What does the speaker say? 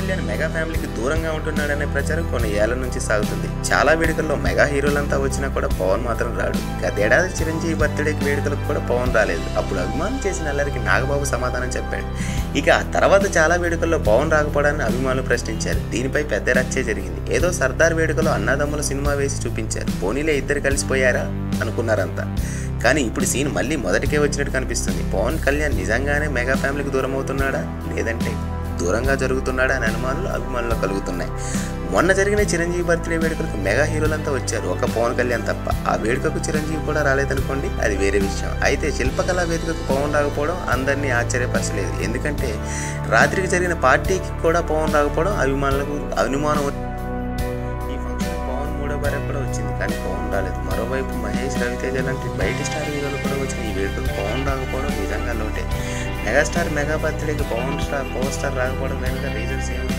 Kalyan mega ఫ్యామిలీకి దూరంగా ఉంటున్నాడనే ప్రచారం కొన్ని ఏళ్ల నుంచి సాగుతుంది చాలా వేడుకల్లో మెగా హీరోలంతా వచ్చినా కూడా పవన్ మాత్రం రాడు గతేడాది చిరంజీవి బర్త్డేకి వేడుకలకు కూడా పవన్ రాలేదు అప్పుడు అభిమానులు చేసిన అల్లరికి నాగబాబు సమాధానం చెప్పాడు ఇక ఆ తర్వాత చాలా వేడుకల్లో పవన్ రాకపోవడాన్ని అభిమానులు ప్రశ్నించారు దీనిపై పెద్ద రచ్చే జరిగింది ఏదో సర్దార్ వేడుకలో అన్నదమ్ముల సినిమా వేసి చూపించారు పోనీలే ఇద్దరు కలిసిపోయారా అనుకున్నారంతా కానీ ఇప్పుడు సీన్ మళ్ళీ మొదటికే వచ్చినట్టు కనిపిస్తుంది పవన్ కళ్యాణ్ నిజంగానే మెగా ఫ్యామిలీకి దూరం అవుతున్నాడా లేదంటే దూరంగా జరుగుతున్నాడా అని అనుమానాలు అభిమానులు కలుగుతున్నాయి మొన్న జరిగిన చిరంజీవి బర్త్డే వేడుకలకు మెగా హీరోలంతా వచ్చారు ఒక పవన్ కళ్యాణ్ తప్ప ఆ వేడుకకు చిరంజీవి కూడా రాలేదనుకోండి అది వేరే విషయం అయితే శిల్పకళా వేదికకు పవన్ రాకపోవడం అందరినీ ఆశ్చర్యపరచలేదు ఎందుకంటే రాత్రికి జరిగిన పార్టీకి కూడా పవన్ రాకపోవడం అభిమానులకు అనుమానం ఈ ఫంక్షన్ పవన్ మూడో భార్య కూడా వచ్చింది కానీ పవన్ రాలేదు మరోవైపు మహేష్ రవితేజ లాంటి బయటి స్టార్ హీరోలు కూడా వచ్చిన ఈ వేడుకకు పవన్ రాకపోవడం నిజంగా లోటే మెగాస్టార్ మెగా బర్త్డేకి పవన్ స్టార్ పవర్ స్టార్ రాకపోవడం వెనుక రీజన్స్ ఏమి